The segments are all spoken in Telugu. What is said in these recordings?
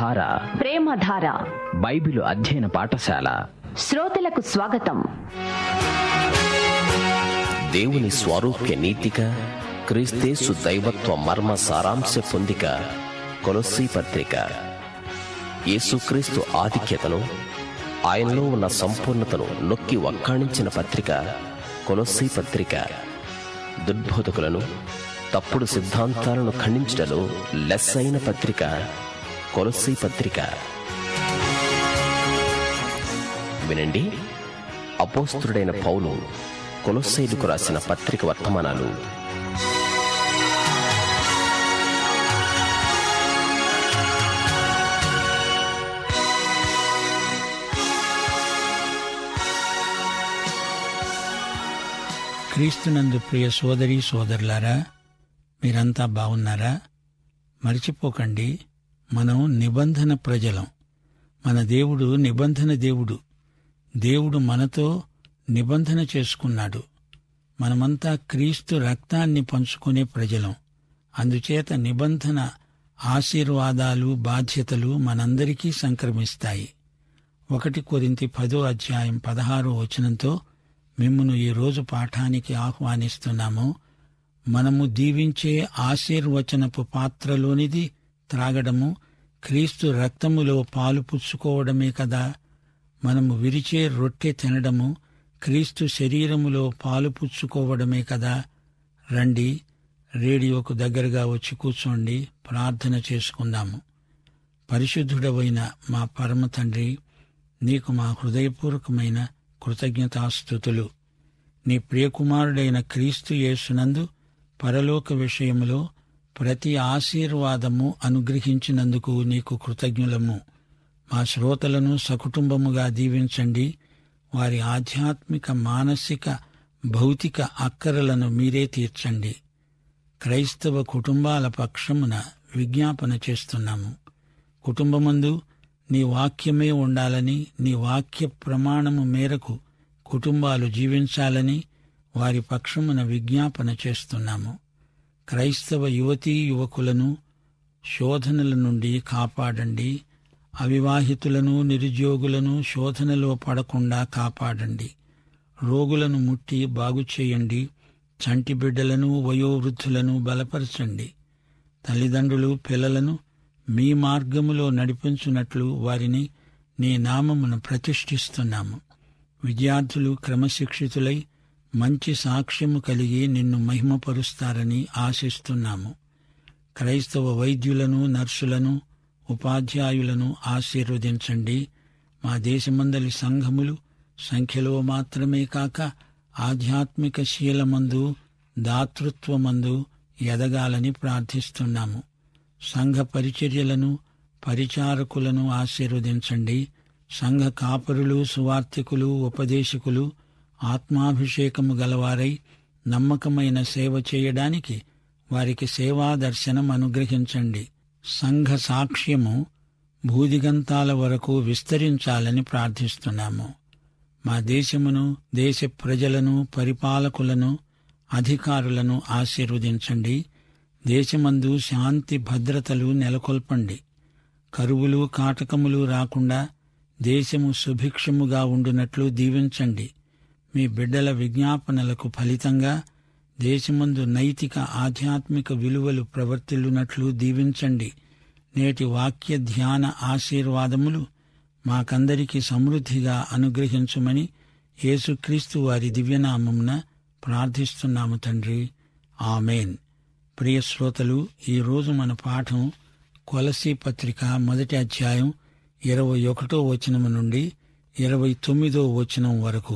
ధార ప్రేమధార బైబిలు అధ్యయన పాఠశాల శ్రోతలకు స్వాగతం దేవుని స్వారూప్య నీతిక క్రీస్తేసు దైవత్వ మర్మ సారాంశ పొందిక కొలస్సీ పత్రిక యేసుక్రీస్తు ఆధిక్యతను ఆయనలో ఉన్న సంపూర్ణతను నొక్కి వక్కాణించిన పత్రిక కొలస్సీ పత్రిక దుర్బోధకులను తప్పుడు సిద్ధాంతాలను ఖండించడలో లెస్సైన పత్రిక కొలస్సీ పత్రిక వినండి అపోస్తుడైన పౌలు కొలొస్సైలుకు రాసిన పత్రిక వర్తమానాలు క్రీస్తునందు ప్రియ సోదరి సోదరులారా మీరంతా బాగున్నారా మర్చిపోకండి మనం నిబంధన ప్రజలం మన దేవుడు నిబంధన దేవుడు దేవుడు మనతో నిబంధన చేసుకున్నాడు మనమంతా క్రీస్తు రక్తాన్ని పంచుకునే ప్రజలం అందుచేత నిబంధన ఆశీర్వాదాలు బాధ్యతలు మనందరికీ సంక్రమిస్తాయి ఒకటి కొరింతి పదో అధ్యాయం పదహారో వచనంతో మిమ్మును ఈ రోజు పాఠానికి ఆహ్వానిస్తున్నాము మనము దీవించే ఆశీర్వచనపు పాత్రలోనిది త్రాగడము క్రీస్తు రక్తములో పాలు పుచ్చుకోవడమే కదా మనము విరిచే రొట్టె తినడము క్రీస్తు శరీరములో పాలు పుచ్చుకోవడమే కదా రండి రేడియోకు దగ్గరగా వచ్చి కూర్చోండి ప్రార్థన చేసుకుందాము పరిశుద్ధుడవైన మా పరమ తండ్రి నీకు మా హృదయపూర్వకమైన కృతజ్ఞతాస్థుతులు నీ ప్రియకుమారుడైన క్రీస్తు యేసునందు పరలోక విషయములో ప్రతి ఆశీర్వాదము అనుగ్రహించినందుకు నీకు కృతజ్ఞులము మా శ్రోతలను సకుటుంబముగా దీవించండి వారి ఆధ్యాత్మిక మానసిక భౌతిక అక్కరలను మీరే తీర్చండి క్రైస్తవ కుటుంబాల పక్షమున విజ్ఞాపన చేస్తున్నాము కుటుంబమందు నీ వాక్యమే ఉండాలని నీ వాక్య ప్రమాణము మేరకు కుటుంబాలు జీవించాలని వారి పక్షమున విజ్ఞాపన చేస్తున్నాము క్రైస్తవ యువతీ యువకులను శోధనల నుండి కాపాడండి అవివాహితులను నిరుద్యోగులను శోధనలో పడకుండా కాపాడండి రోగులను ముట్టి బాగుచేయండి చంటి బిడ్డలను వయోవృద్ధులను బలపరచండి తల్లిదండ్రులు పిల్లలను మీ మార్గములో నడిపించున్నట్లు వారిని నీ నామమును ప్రతిష్ఠిస్తున్నాము విద్యార్థులు క్రమశిక్షితులై మంచి సాక్ష్యము కలిగి నిన్ను మహిమపరుస్తారని ఆశిస్తున్నాము క్రైస్తవ వైద్యులను నర్సులను ఉపాధ్యాయులను ఆశీర్వదించండి మా దేశమందలి సంఘములు సంఖ్యలో మాత్రమే కాక ఆధ్యాత్మిక శీలమందు దాతృత్వమందు ఎదగాలని ప్రార్థిస్తున్నాము సంఘ పరిచర్యలను పరిచారకులను ఆశీర్వదించండి సంఘ కాపరులు సువార్థికులు ఉపదేశకులు ఆత్మాభిషేకము గలవారై నమ్మకమైన సేవ చేయడానికి వారికి సేవా దర్శనం అనుగ్రహించండి సంఘ సాక్ష్యము భూదిగంతాల వరకు విస్తరించాలని ప్రార్థిస్తున్నాము మా దేశమును దేశ ప్రజలను పరిపాలకులను అధికారులను ఆశీర్వదించండి దేశమందు శాంతి భద్రతలు నెలకొల్పండి కరువులు కాటకములు రాకుండా దేశము సుభిక్షముగా ఉండునట్లు దీవించండి మీ బిడ్డల విజ్ఞాపనలకు ఫలితంగా దేశమందు నైతిక ఆధ్యాత్మిక విలువలు ప్రవర్తిల్లునట్లు దీవించండి నేటి వాక్య ధ్యాన ఆశీర్వాదములు మాకందరికి సమృద్ధిగా అనుగ్రహించుమని యేసుక్రీస్తు వారి దివ్యనామమున ప్రార్థిస్తున్నాము తండ్రి ఆమెన్ ప్రియ శ్రోతలు ఈరోజు మన పాఠం కొలసీ పత్రిక మొదటి అధ్యాయం ఇరవై ఒకటో వచనము నుండి ఇరవై తొమ్మిదో వచనం వరకు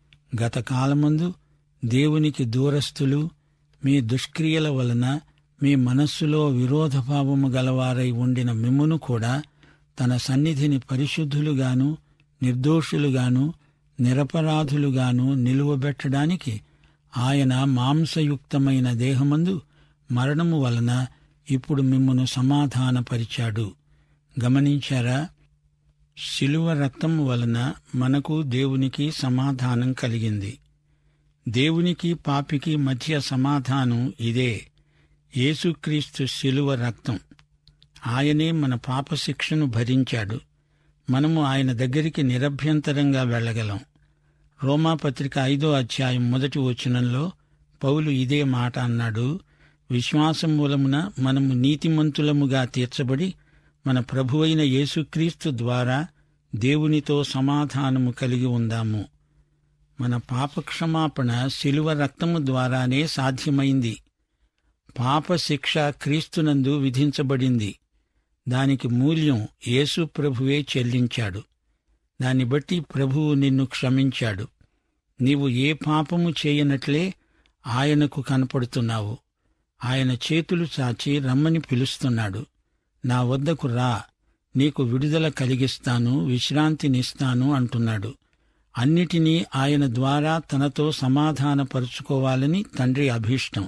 గత కాలమందు దేవునికి దూరస్థులు మీ దుష్క్రియల వలన మీ మనస్సులో విరోధభావము గలవారై ఉండిన మిమ్మును కూడా తన సన్నిధిని పరిశుద్ధులుగాను నిర్దోషులుగాను నిరపరాధులుగాను నిలువబెట్టడానికి ఆయన మాంసయుక్తమైన దేహమందు మరణము వలన ఇప్పుడు మిమ్మును సమాధానపరిచాడు గమనించారా శిలువ రక్తము వలన మనకు దేవునికి సమాధానం కలిగింది దేవునికి పాపికి మధ్య సమాధానం ఇదే యేసుక్రీస్తు శిలువ రక్తం ఆయనే మన పాప శిక్షను భరించాడు మనము ఆయన దగ్గరికి నిరభ్యంతరంగా వెళ్ళగలం రోమాపత్రిక ఐదో అధ్యాయం మొదటి వచనంలో పౌలు ఇదే మాట అన్నాడు విశ్వాసం మూలమున మనము నీతిమంతులముగా తీర్చబడి మన ప్రభువైన యేసుక్రీస్తు ద్వారా దేవునితో సమాధానము కలిగి ఉందాము మన పాపక్షమాపణ శిలువ రక్తము ద్వారానే సాధ్యమైంది పాప శిక్ష క్రీస్తునందు విధించబడింది దానికి మూల్యం యేసు ప్రభువే చెల్లించాడు దాన్ని బట్టి ప్రభువు నిన్ను క్షమించాడు నీవు ఏ పాపము చేయనట్లే ఆయనకు కనపడుతున్నావు ఆయన చేతులు చాచి రమ్మని పిలుస్తున్నాడు నా వద్దకు రా నీకు విడుదల కలిగిస్తాను విశ్రాంతినిస్తాను అంటున్నాడు అన్నిటినీ ఆయన ద్వారా తనతో సమాధానపరుచుకోవాలని తండ్రి అభీష్టం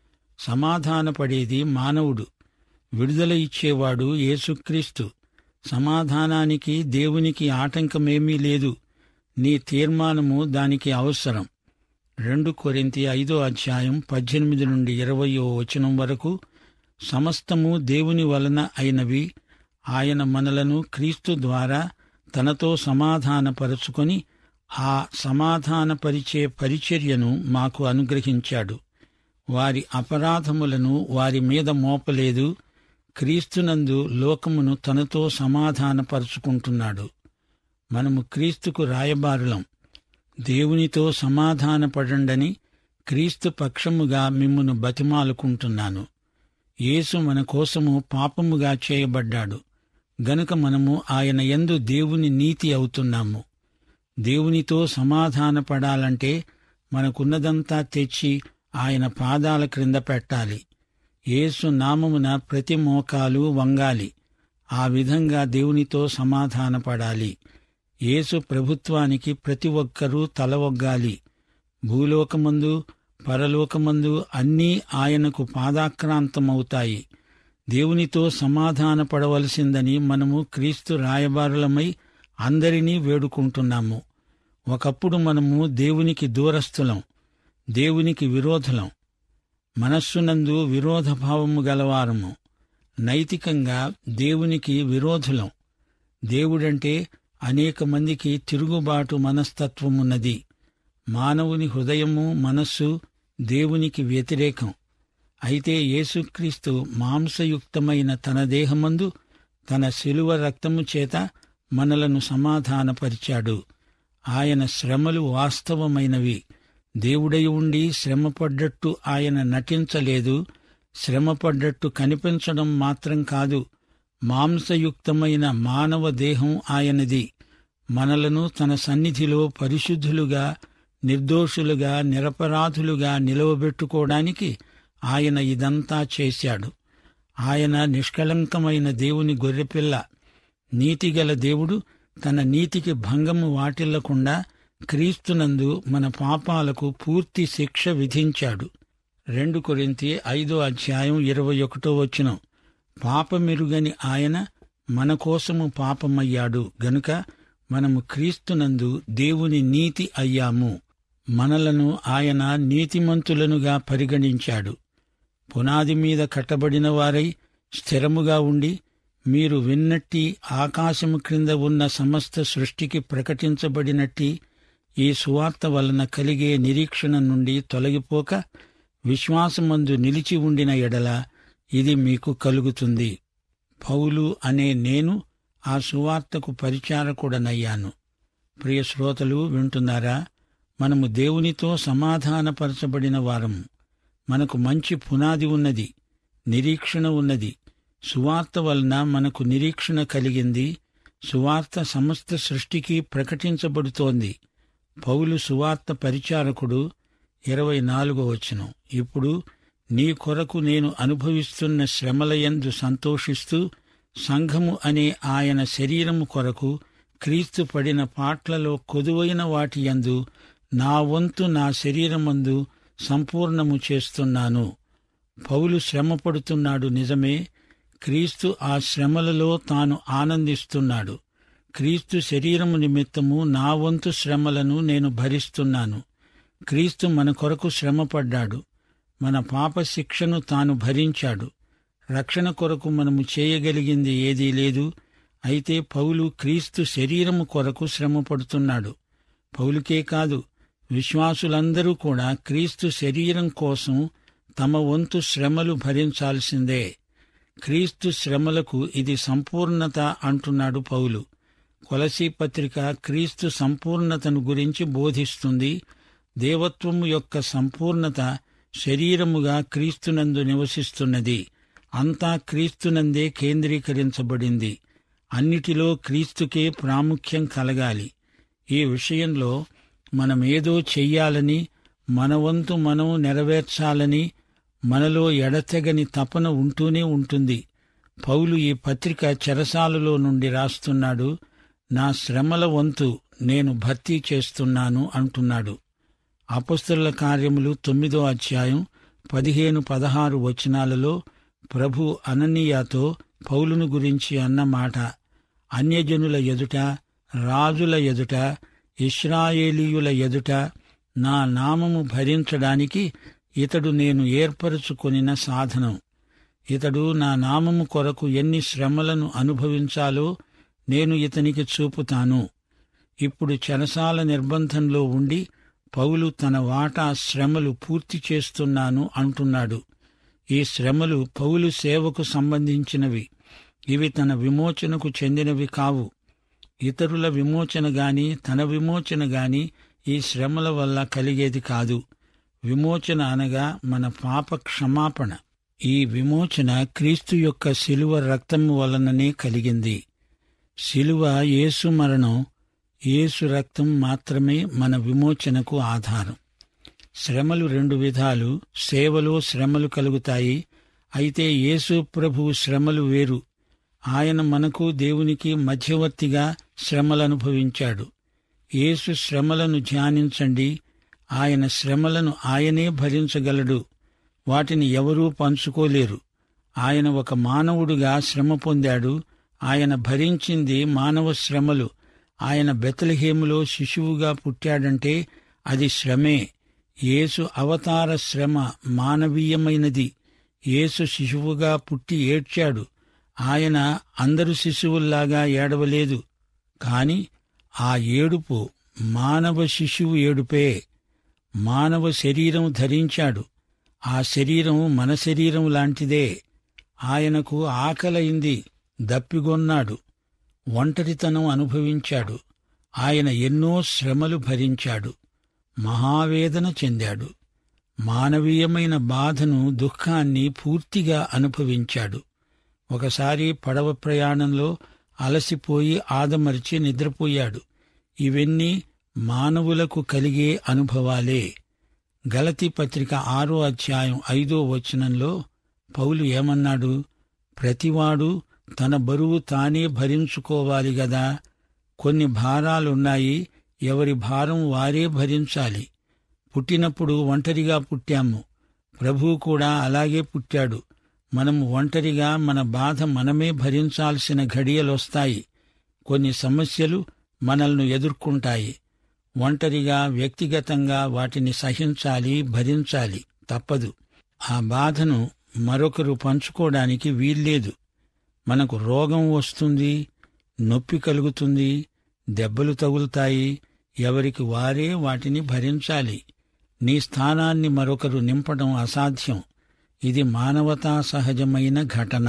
సమాధానపడేది మానవుడు విడుదల ఇచ్చేవాడు యేసుక్రీస్తు సమాధానానికి దేవునికి ఆటంకమేమీ లేదు నీ తీర్మానము దానికి అవసరం రెండు కొరింతి ఐదో అధ్యాయం పద్దెనిమిది నుండి ఇరవయో వచనం వరకు సమస్తము దేవుని వలన అయినవి ఆయన మనలను క్రీస్తు ద్వారా తనతో సమాధానపరుచుకొని ఆ సమాధానపరిచే పరిచర్యను మాకు అనుగ్రహించాడు వారి అపరాధములను వారి మీద మోపలేదు క్రీస్తునందు లోకమును తనతో సమాధానపరుచుకుంటున్నాడు మనము క్రీస్తుకు రాయబారులం దేవునితో సమాధానపడండని క్రీస్తు పక్షముగా మిమ్మును బతిమాలుకుంటున్నాను యేసు మన కోసము పాపముగా చేయబడ్డాడు గనుక మనము ఆయన యందు దేవుని నీతి అవుతున్నాము దేవునితో సమాధానపడాలంటే మనకున్నదంతా తెచ్చి ఆయన పాదాల క్రింద పెట్టాలి యేసు నామమున ప్రతి మోకాలు వంగాలి ఆ విధంగా దేవునితో సమాధానపడాలి యేసు ప్రభుత్వానికి ప్రతి ఒక్కరూ తల ఒగ్గాలి భూలోకమందు పరలోకమందు అన్నీ ఆయనకు పాదాక్రాంతమవుతాయి దేవునితో సమాధానపడవలసిందని మనము క్రీస్తు రాయబారులమై అందరినీ వేడుకుంటున్నాము ఒకప్పుడు మనము దేవునికి దూరస్థులం దేవునికి విరోధులం మనస్సునందు విరోధభావము గలవారము నైతికంగా దేవునికి విరోధులం దేవుడంటే అనేక మందికి తిరుగుబాటు మనస్తత్వమున్నది మానవుని హృదయము మనస్సు దేవునికి వ్యతిరేకం అయితే యేసుక్రీస్తు మాంసయుక్తమైన తన దేహమందు తన శిలువ రక్తము చేత మనలను సమాధానపరిచాడు ఆయన శ్రమలు వాస్తవమైనవి దేవుడై ఉండి శ్రమపడ్డట్టు ఆయన నటించలేదు శ్రమపడ్డట్టు కనిపించడం మాత్రం కాదు మాంసయుక్తమైన మానవ దేహం ఆయనది మనలను తన సన్నిధిలో పరిశుద్ధులుగా నిర్దోషులుగా నిరపరాధులుగా నిలవబెట్టుకోవడానికి ఆయన ఇదంతా చేశాడు ఆయన నిష్కళంకమైన దేవుని గొర్రెపిల్ల నీతిగల దేవుడు తన నీతికి భంగము వాటిల్లకుండా క్రీస్తునందు మన పాపాలకు పూర్తి శిక్ష విధించాడు రెండు కొరింతి ఐదో అధ్యాయం ఇరవై ఒకటో వచనం పాపమెరుగని ఆయన మన కోసము పాపమయ్యాడు గనుక మనము క్రీస్తునందు దేవుని నీతి అయ్యాము మనలను ఆయన నీతిమంతులనుగా పరిగణించాడు పునాది మీద కట్టబడిన వారై స్థిరముగా ఉండి మీరు విన్నట్టి ఆకాశము క్రింద ఉన్న సమస్త సృష్టికి ప్రకటించబడినట్టి ఈ సువార్త వలన కలిగే నిరీక్షణ నుండి తొలగిపోక విశ్వాసమందు నిలిచి ఉండిన ఎడల ఇది మీకు కలుగుతుంది పౌలు అనే నేను ఆ సువార్తకు పరిచారకుడనయ్యాను ప్రియ శ్రోతలు వింటున్నారా మనము దేవునితో సమాధానపరచబడిన వారము మనకు మంచి పునాది ఉన్నది నిరీక్షణ ఉన్నది సువార్త వలన మనకు నిరీక్షణ కలిగింది సువార్త సమస్త సృష్టికి ప్రకటించబడుతోంది పౌలు సువార్త పరిచారకుడు ఇరవై నాలుగో వచనం ఇప్పుడు నీ కొరకు నేను అనుభవిస్తున్న శ్రమలయందు సంతోషిస్తూ సంఘము అనే ఆయన శరీరము కొరకు క్రీస్తు పడిన పాట్లలో కొదువైన వాటి యందు నా వంతు నా శరీరమందు సంపూర్ణము చేస్తున్నాను పౌలు శ్రమ పడుతున్నాడు నిజమే క్రీస్తు ఆ శ్రమలలో తాను ఆనందిస్తున్నాడు క్రీస్తు శరీరము నిమిత్తము నా వంతు శ్రమలను నేను భరిస్తున్నాను క్రీస్తు మన కొరకు శ్రమపడ్డాడు మన పాప శిక్షను తాను భరించాడు రక్షణ కొరకు మనము చేయగలిగింది ఏదీ లేదు అయితే పౌలు క్రీస్తు శరీరము కొరకు శ్రమ పడుతున్నాడు పౌలుకే కాదు విశ్వాసులందరూ కూడా క్రీస్తు శరీరం కోసం తమ వంతు శ్రమలు భరించాల్సిందే క్రీస్తు శ్రమలకు ఇది సంపూర్ణత అంటున్నాడు పౌలు కొలసీ పత్రిక క్రీస్తు సంపూర్ణతను గురించి బోధిస్తుంది దేవత్వము యొక్క సంపూర్ణత శరీరముగా క్రీస్తునందు నివసిస్తున్నది అంతా క్రీస్తునందే కేంద్రీకరించబడింది అన్నిటిలో క్రీస్తుకే ప్రాముఖ్యం కలగాలి ఈ విషయంలో మనమేదో చెయ్యాలని మన వంతు మనం నెరవేర్చాలని మనలో ఎడతెగని తపన ఉంటూనే ఉంటుంది పౌలు ఈ పత్రిక చెరసాలలో నుండి రాస్తున్నాడు నా శ్రమల వంతు నేను భర్తీ చేస్తున్నాను అంటున్నాడు అపస్తుల కార్యములు తొమ్మిదో అధ్యాయం పదిహేను పదహారు వచనాలలో ప్రభు అననీయాతో పౌలును గురించి అన్న మాట అన్యజనుల ఎదుట రాజుల ఎదుట ఇస్రాయేలీయుల ఎదుట నా నామము భరించడానికి ఇతడు నేను ఏర్పరచుకొనిన సాధనం ఇతడు నా నామము కొరకు ఎన్ని శ్రమలను అనుభవించాలో నేను ఇతనికి చూపుతాను ఇప్పుడు చెరసాల నిర్బంధంలో ఉండి పౌలు తన వాటా శ్రమలు పూర్తి చేస్తున్నాను అంటున్నాడు ఈ శ్రమలు పౌలు సేవకు సంబంధించినవి ఇవి తన విమోచనకు చెందినవి కావు ఇతరుల విమోచన గాని తన విమోచన గాని ఈ శ్రమల వల్ల కలిగేది కాదు విమోచన అనగా మన పాప క్షమాపణ ఈ విమోచన క్రీస్తు యొక్క శిలువ రక్తము వలననే కలిగింది శిలువ యేసు మరణం యేసు రక్తం మాత్రమే మన విమోచనకు ఆధారం శ్రమలు రెండు విధాలు సేవలో శ్రమలు కలుగుతాయి అయితే యేసు ప్రభువు శ్రమలు వేరు ఆయన మనకు దేవునికి మధ్యవర్తిగా శ్రమలు అనుభవించాడు యేసు శ్రమలను ధ్యానించండి ఆయన శ్రమలను ఆయనే భరించగలడు వాటిని ఎవరూ పంచుకోలేరు ఆయన ఒక మానవుడుగా శ్రమ పొందాడు ఆయన భరించింది మానవ శ్రమలు ఆయన బెతలహేములో శిశువుగా పుట్టాడంటే అది శ్రమే యేసు అవతార శ్రమ మానవీయమైనది యేసు శిశువుగా పుట్టి ఏడ్చాడు ఆయన అందరు శిశువుల్లాగా ఏడవలేదు కాని ఆ ఏడుపు మానవ శిశువు ఏడుపే మానవ శరీరం ధరించాడు ఆ శరీరం మన శరీరం లాంటిదే ఆయనకు ఆకలైంది దప్పిగొన్నాడు ఒంటరితనం అనుభవించాడు ఆయన ఎన్నో శ్రమలు భరించాడు మహావేదన చెందాడు మానవీయమైన బాధను దుఃఖాన్ని పూర్తిగా అనుభవించాడు ఒకసారి పడవ ప్రయాణంలో అలసిపోయి ఆదమరిచి నిద్రపోయాడు ఇవన్నీ మానవులకు కలిగే అనుభవాలే గలతి పత్రిక ఆరో అధ్యాయం ఐదో వచనంలో పౌలు ఏమన్నాడు ప్రతివాడు తన బరువు తానే భరించుకోవాలి గదా కొన్ని భారాలున్నాయి ఎవరి భారం వారే భరించాలి పుట్టినప్పుడు ఒంటరిగా పుట్టాము ప్రభువు కూడా అలాగే పుట్టాడు మనము ఒంటరిగా మన బాధ మనమే భరించాల్సిన ఘడియలొస్తాయి కొన్ని సమస్యలు మనల్ని ఎదుర్కొంటాయి ఒంటరిగా వ్యక్తిగతంగా వాటిని సహించాలి భరించాలి తప్పదు ఆ బాధను మరొకరు పంచుకోవడానికి వీల్లేదు మనకు రోగం వస్తుంది నొప్పి కలుగుతుంది దెబ్బలు తగులుతాయి ఎవరికి వారే వాటిని భరించాలి నీ స్థానాన్ని మరొకరు నింపడం అసాధ్యం ఇది మానవతా సహజమైన ఘటన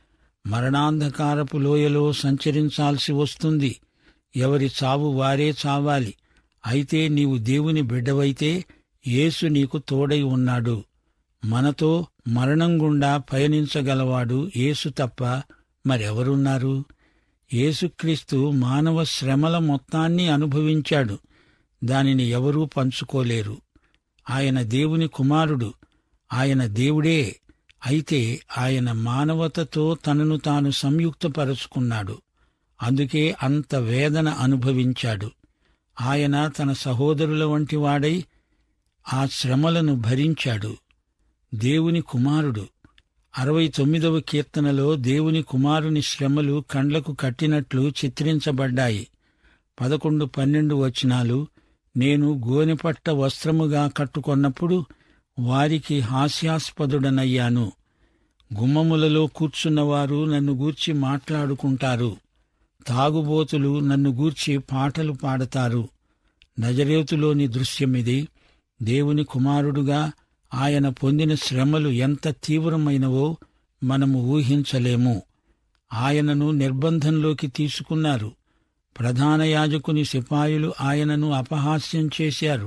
మరణాంధకారపు లోయలో సంచరించాల్సి వస్తుంది ఎవరి చావు వారే చావాలి అయితే నీవు దేవుని బిడ్డవైతే యేసు నీకు తోడై ఉన్నాడు మనతో మరణం గుండా పయనించగలవాడు యేసు తప్ప మరెవరున్నారు యేసుక్రీస్తు మానవ శ్రమల మొత్తాన్ని అనుభవించాడు దానిని ఎవరూ పంచుకోలేరు ఆయన దేవుని కుమారుడు ఆయన దేవుడే అయితే ఆయన మానవతతో తనను తాను సంయుక్తపరుచుకున్నాడు అందుకే అంత వేదన అనుభవించాడు ఆయన తన సహోదరుల వంటి వాడై ఆ శ్రమలను భరించాడు దేవుని కుమారుడు అరవై తొమ్మిదవ కీర్తనలో దేవుని కుమారుని శ్రమలు కండ్లకు కట్టినట్లు చిత్రించబడ్డాయి పదకొండు పన్నెండు వచనాలు నేను గోనెపట్ట వస్త్రముగా కట్టుకొన్నప్పుడు వారికి హాస్యాస్పదుడనయ్యాను గుమ్మములలో కూర్చున్నవారు నన్ను గూర్చి మాట్లాడుకుంటారు తాగుబోతులు నన్ను గూర్చి పాటలు పాడతారు నజరేతులోని దృశ్యమిది దేవుని కుమారుడుగా ఆయన పొందిన శ్రమలు ఎంత తీవ్రమైనవో మనము ఊహించలేము ఆయనను నిర్బంధంలోకి తీసుకున్నారు ప్రధాన యాజకుని సిపాయిలు ఆయనను అపహాస్యం చేశారు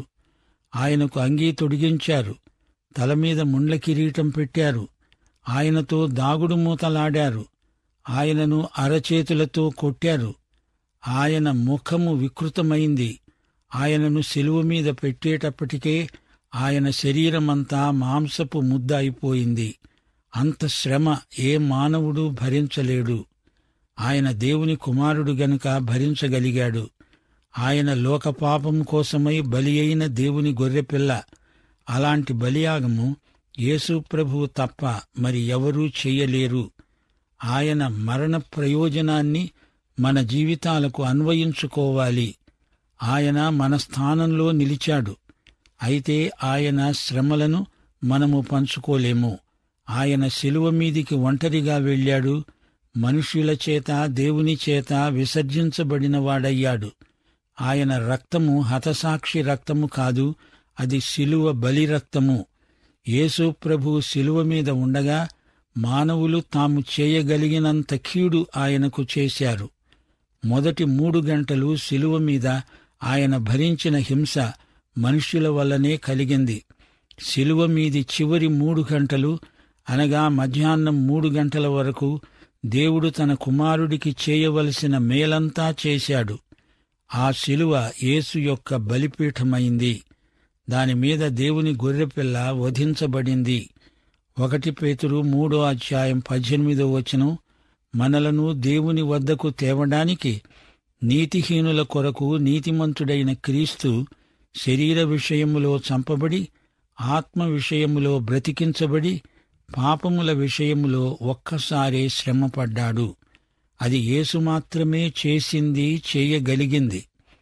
ఆయనకు అంగీ తొడిగించారు తల మీద ముండ్ల కిరీటం పెట్టారు ఆయనతో దాగుడు మూతలాడారు ఆయనను అరచేతులతో కొట్టారు ఆయన ముఖము వికృతమైంది ఆయనను శిలువ మీద పెట్టేటప్పటికే ఆయన శరీరమంతా మాంసపు ముద్ద అయిపోయింది అంత శ్రమ ఏ మానవుడు భరించలేడు ఆయన దేవుని కుమారుడు గనుక భరించగలిగాడు ఆయన లోకపాపం కోసమై బలి అయిన దేవుని గొర్రెపిల్ల అలాంటి బలియాగము యేసు ప్రభువు తప్ప మరి ఎవరూ చెయ్యలేరు ఆయన మరణ ప్రయోజనాన్ని మన జీవితాలకు అన్వయించుకోవాలి ఆయన మన స్థానంలో నిలిచాడు అయితే ఆయన శ్రమలను మనము పంచుకోలేము ఆయన శిలువ మీదికి ఒంటరిగా వెళ్ళాడు మనుష్యుల చేత దేవుని చేత విసర్జించబడినవాడయ్యాడు ఆయన రక్తము హతసాక్షి రక్తము కాదు అది శిలువ బలి రక్తము యేసు ప్రభు శిలువ మీద ఉండగా మానవులు తాము చేయగలిగినంత కీడు ఆయనకు చేశారు మొదటి మూడు గంటలు శిలువ మీద ఆయన భరించిన హింస మనుష్యుల వల్లనే కలిగింది శిలువ మీది చివరి మూడు గంటలు అనగా మధ్యాహ్నం మూడు గంటల వరకు దేవుడు తన కుమారుడికి చేయవలసిన మేలంతా చేశాడు ఆ శిలువ యేసు యొక్క బలిపీఠమైంది దానిమీద దేవుని గొర్రెపిల్ల వధించబడింది ఒకటి పేతురు మూడో అధ్యాయం పద్దెనిమిదో వచనం మనలను దేవుని వద్దకు తేవడానికి నీతిహీనుల కొరకు నీతిమంతుడైన క్రీస్తు శరీర విషయములో చంపబడి ఆత్మ విషయములో బ్రతికించబడి పాపముల విషయములో ఒక్కసారే శ్రమపడ్డాడు అది యేసు మాత్రమే చేసింది చేయగలిగింది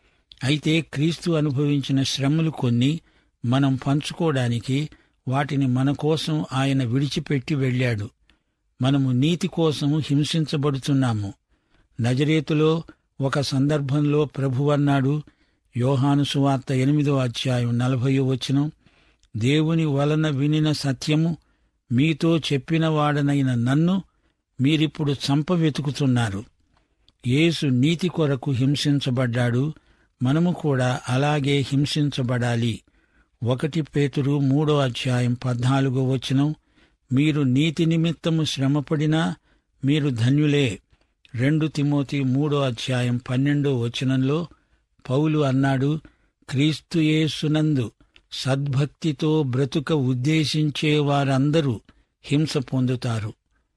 అయితే క్రీస్తు అనుభవించిన శ్రమలు కొన్ని మనం పంచుకోవడానికి వాటిని మన కోసం ఆయన విడిచిపెట్టి వెళ్ళాడు మనము నీతి కోసం హింసించబడుతున్నాము నజరేతులో ఒక సందర్భంలో ప్రభువన్నాడు యోహాను సువార్త ఎనిమిదో అధ్యాయం నలభయో వచనం దేవుని వలన వినిన సత్యము మీతో చెప్పిన వాడనైన నన్ను మీరిప్పుడు చంప వెతుకుతున్నారు యేసు నీతి కొరకు హింసించబడ్డాడు మనము కూడా అలాగే హింసించబడాలి ఒకటి పేతురు మూడో అధ్యాయం పద్నాలుగో వచనం మీరు నీతి నిమిత్తము శ్రమపడినా మీరు ధన్యులే రెండు తిమోతి మూడో అధ్యాయం పన్నెండో వచనంలో పౌలు అన్నాడు క్రీస్తు యేసునందు సద్భక్తితో బ్రతుక ఉద్దేశించే వారందరూ హింస పొందుతారు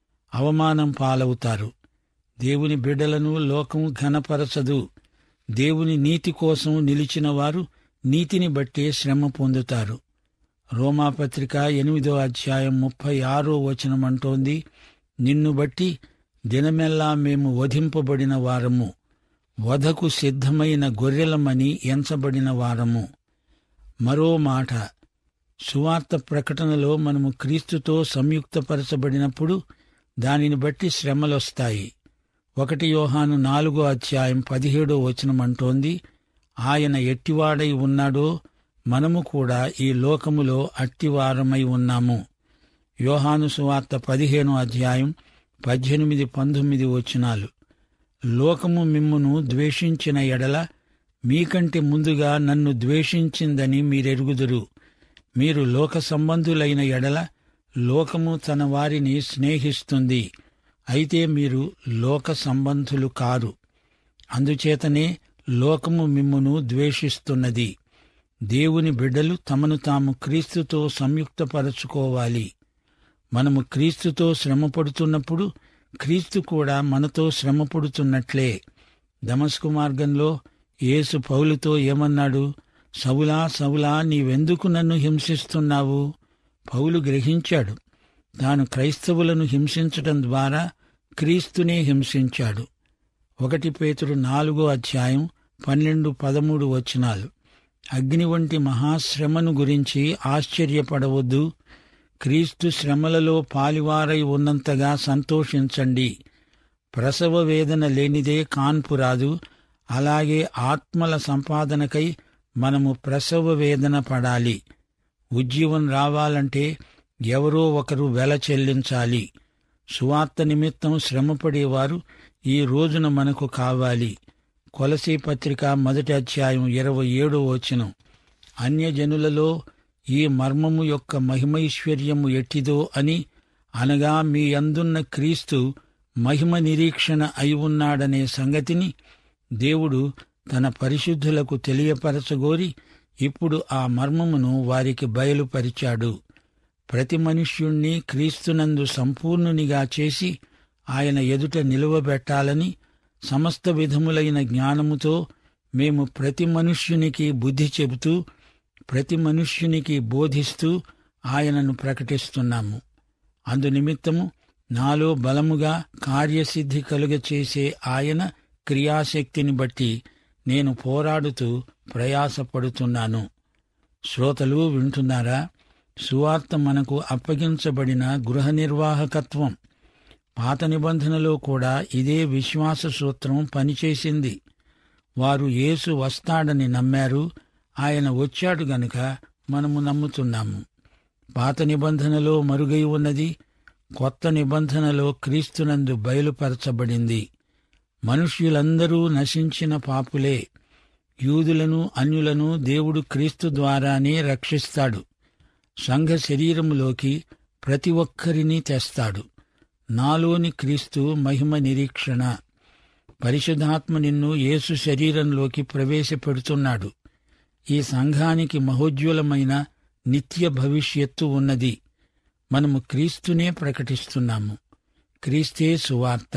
అవమానం పాలవుతారు దేవుని బిడ్డలను లోకం ఘనపరచదు దేవుని నీతి కోసం నిలిచిన వారు నీతిని బట్టే శ్రమ పొందుతారు రోమాపత్రిక ఎనిమిదో అధ్యాయం ముప్పై ఆరో వచనమంటోంది నిన్ను బట్టి దినమెల్లా మేము వధింపబడిన వారము వధకు సిద్ధమైన గొర్రెలమని ఎంచబడిన వారము మరో మాట సువార్త ప్రకటనలో మనము క్రీస్తుతో సంయుక్తపరచబడినప్పుడు దానిని బట్టి శ్రమలొస్తాయి ఒకటి యోహాను నాలుగో అధ్యాయం పదిహేడో వచనం అంటోంది ఆయన ఎట్టివాడై ఉన్నాడో మనము కూడా ఈ లోకములో అట్టివారమై ఉన్నాము యోహాను సువార్త పదిహేను అధ్యాయం పద్దెనిమిది పంతొమ్మిది వచనాలు లోకము మిమ్మును ద్వేషించిన ఎడల మీకంటే ముందుగా నన్ను ద్వేషించిందని మీరెరుగుదురు మీరు లోక సంబంధులైన ఎడల లోకము తన వారిని స్నేహిస్తుంది అయితే మీరు లోక సంబంధులు కారు అందుచేతనే లోకము మిమ్మును ద్వేషిస్తున్నది దేవుని బిడ్డలు తమను తాము క్రీస్తుతో సంయుక్తపరచుకోవాలి మనము క్రీస్తుతో శ్రమపడుతున్నప్పుడు క్రీస్తు కూడా మనతో శ్రమపడుతున్నట్లే దమస్కు మార్గంలో యేసు పౌలుతో ఏమన్నాడు సవులా సవులా నీవెందుకు నన్ను హింసిస్తున్నావు పౌలు గ్రహించాడు తాను క్రైస్తవులను హింసించటం ద్వారా క్రీస్తునే హింసించాడు ఒకటి పేతుడు నాలుగో అధ్యాయం పన్నెండు పదమూడు వచనాలు అగ్ని వంటి మహాశ్రమను గురించి ఆశ్చర్యపడవద్దు క్రీస్తు శ్రమలలో పాలివారై ఉన్నంతగా సంతోషించండి ప్రసవ వేదన లేనిదే కాన్పు రాదు అలాగే ఆత్మల సంపాదనకై మనము ప్రసవ వేదన పడాలి ఉజ్జీవం రావాలంటే ఎవరో ఒకరు వెల చెల్లించాలి సువార్త నిమిత్తం శ్రమపడేవారు ఈ రోజున మనకు కావాలి కొలసీ పత్రిక మొదటి అధ్యాయం ఇరవై ఏడో వచనం అన్యజనులలో ఈ మర్మము యొక్క మహిమైశ్వర్యము ఎట్టిదో అని అనగా మీ అందున్న క్రీస్తు మహిమ నిరీక్షణ అయి ఉన్నాడనే సంగతిని దేవుడు తన పరిశుద్ధులకు తెలియపరచగోరి ఇప్పుడు ఆ మర్మమును వారికి బయలుపరిచాడు ప్రతి మనుష్యుణ్ణి క్రీస్తునందు సంపూర్ణునిగా చేసి ఆయన ఎదుట నిలువబెట్టాలని సమస్త విధములైన జ్ఞానముతో మేము ప్రతి మనుష్యునికి బుద్ధి చెబుతూ ప్రతి మనుష్యునికి బోధిస్తూ ఆయనను ప్రకటిస్తున్నాము అందునిమిత్తము నాలో బలముగా కార్యసిద్ధి కలుగచేసే ఆయన క్రియాశక్తిని బట్టి నేను పోరాడుతూ ప్రయాసపడుతున్నాను శ్రోతలు వింటున్నారా సువార్త మనకు అప్పగించబడిన గృహ నిర్వాహకత్వం పాత నిబంధనలో కూడా ఇదే విశ్వాస సూత్రం పనిచేసింది వారు యేసు వస్తాడని నమ్మారు ఆయన వచ్చాడు గనుక మనము నమ్ముతున్నాము పాత నిబంధనలో మరుగై ఉన్నది కొత్త నిబంధనలో క్రీస్తునందు బయలుపరచబడింది మనుష్యులందరూ నశించిన పాపులే యూదులను అన్యులను దేవుడు క్రీస్తు ద్వారానే రక్షిస్తాడు సంఘ శరీరములోకి ప్రతి ఒక్కరినీ తెస్తాడు నాలోని క్రీస్తు మహిమ నిరీక్షణ పరిశుద్ధాత్మ నిన్ను యేసు శరీరంలోకి ప్రవేశపెడుతున్నాడు ఈ సంఘానికి మహోజ్వలమైన నిత్య భవిష్యత్తు ఉన్నది మనము క్రీస్తునే ప్రకటిస్తున్నాము క్రీస్తే సువార్త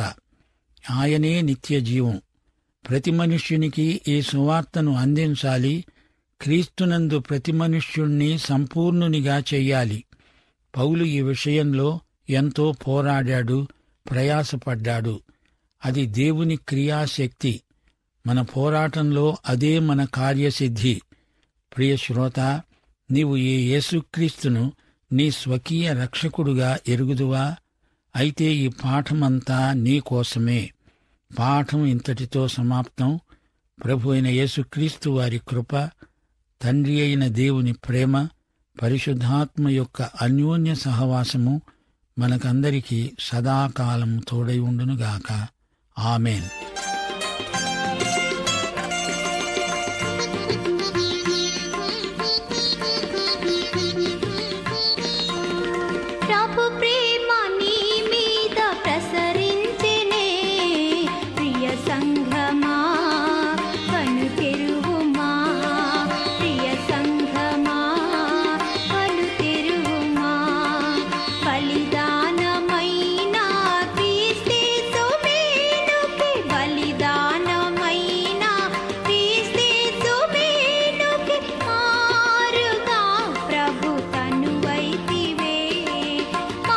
ఆయనే నిత్య జీవం ప్రతి మనుష్యునికి ఈ సువార్తను అందించాలి క్రీస్తునందు ప్రతి మనుష్యుణ్ణి సంపూర్ణునిగా చెయ్యాలి పౌలు ఈ విషయంలో ఎంతో పోరాడాడు ప్రయాసపడ్డాడు అది దేవుని క్రియాశక్తి మన పోరాటంలో అదే మన కార్యసిద్ధి ప్రియ శ్రోత నీవు ఈ యేసుక్రీస్తును నీ స్వకీయ రక్షకుడుగా ఎరుగుదువా అయితే ఈ పాఠమంతా నీ కోసమే పాఠం ఇంతటితో సమాప్తం ప్రభు అయిన యేసుక్రీస్తు వారి కృప తండ్రి అయిన దేవుని ప్రేమ పరిశుద్ధాత్మ యొక్క అన్యోన్య సహవాసము మనకందరికీ సదాకాలం తోడై ఉండునుగాక ఆమెన్ ప్రభు ప్రేమ నీ మీద ప్రసరించెనే ప్రియ సంఘమా కను తెరువుమా ప్రియ సంఘమా కను తెరువుమా బలిదానమైన క్రీస్తే సుమేనుకి బలిదానమైన క్రీస్తే సుమేనుకి మారుగా ప్రభు తనువైతివే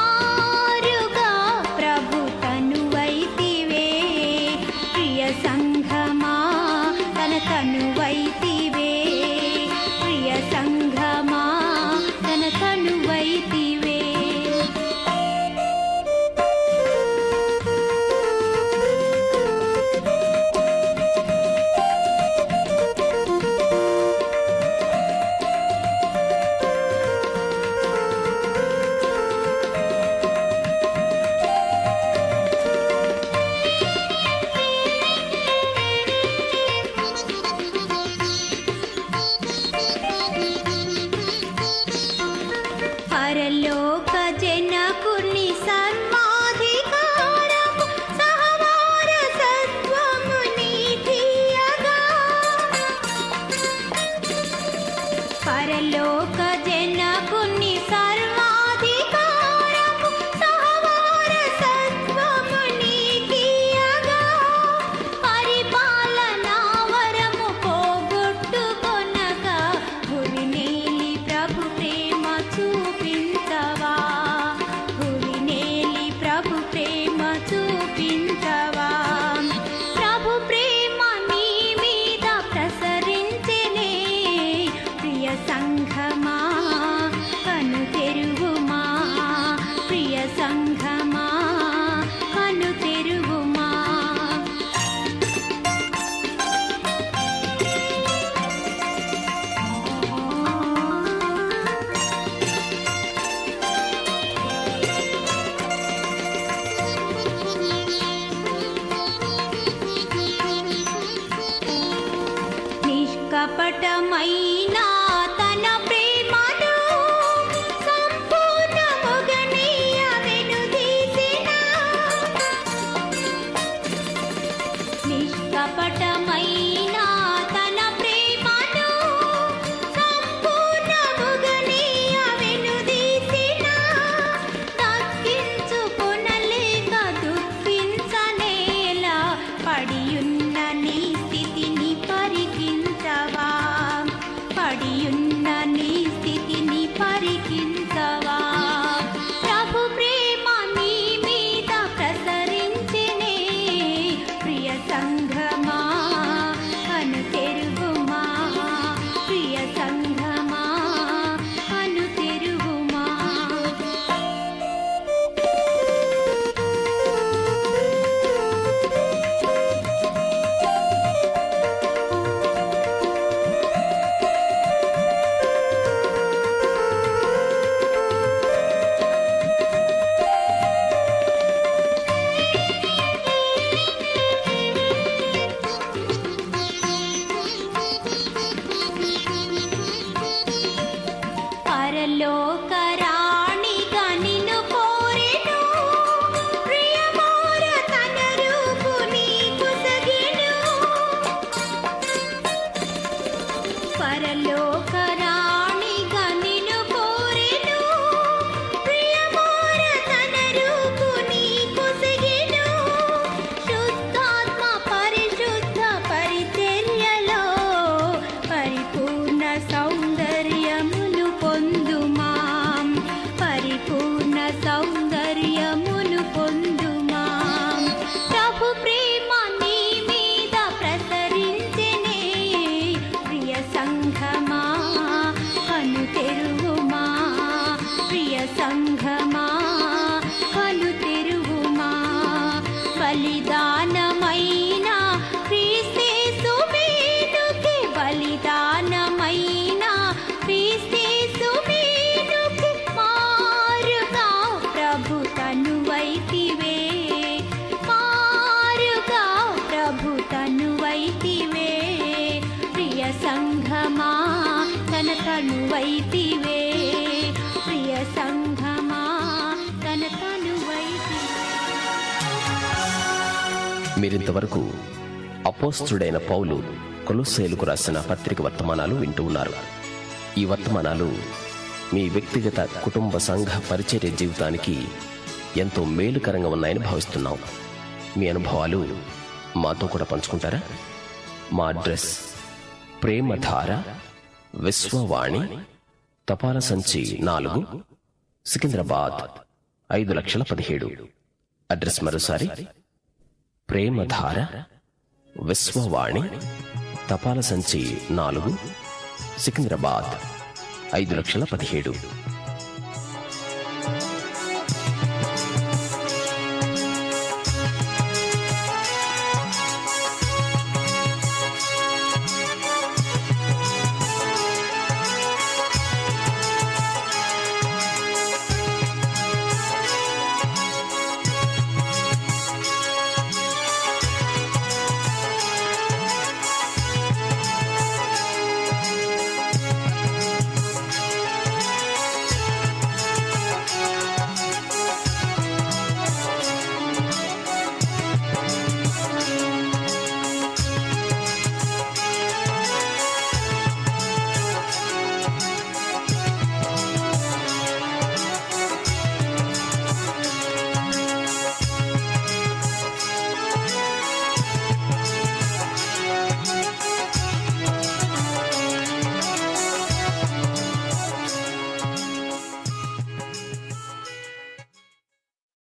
పూర్ణ సౌందర్యమును పొందుమా ప్రభు ప్రేమ నీ మీద ప్రసరించెనే ప్రియ సంఘమా కను తెరువుమా ప్రియ సంఘమా కను తెరువుమా బలిదానమైన క్రీస్తేసు మేలుకి బలిదానమైన క్రీస్తేసు మేలుకి మారుగా ప్రభు తనువైతివే మారుగా ప్రభు తనువైతివే ప్రియ సంఘమా తన తనువైతివే ప్రియ సంఘమా తన తనువైతివే మీరింతవరకు అపోస్తుడైన పౌలు కొలొస్సేలుకు రాసిన పత్రిక వర్తమానాలు వింటూ ఉన్నారు ఈ వర్తమానాలు మీ వ్యక్తిగత కుటుంబ సంఘ పరిచర్య జీవితానికి ఎంతో మేలుకరంగా ఉన్నాయని భావిస్తున్నాం మీ అనుభవాలు మాతో కూడా పంచుకుంటారా మా అడ్రస్ ప్రేమధార విశ్వవాణి తపాల సంచి నాలుగు సికింద్రాబాద్ ఐదు లక్షల పదిహేడు అడ్రస్ మరోసారి ప్రేమధార విశ్వవాణి తపాల సంచి నాలుగు సికింద్రాబాద్ ఐదు లక్షల పదిహేడు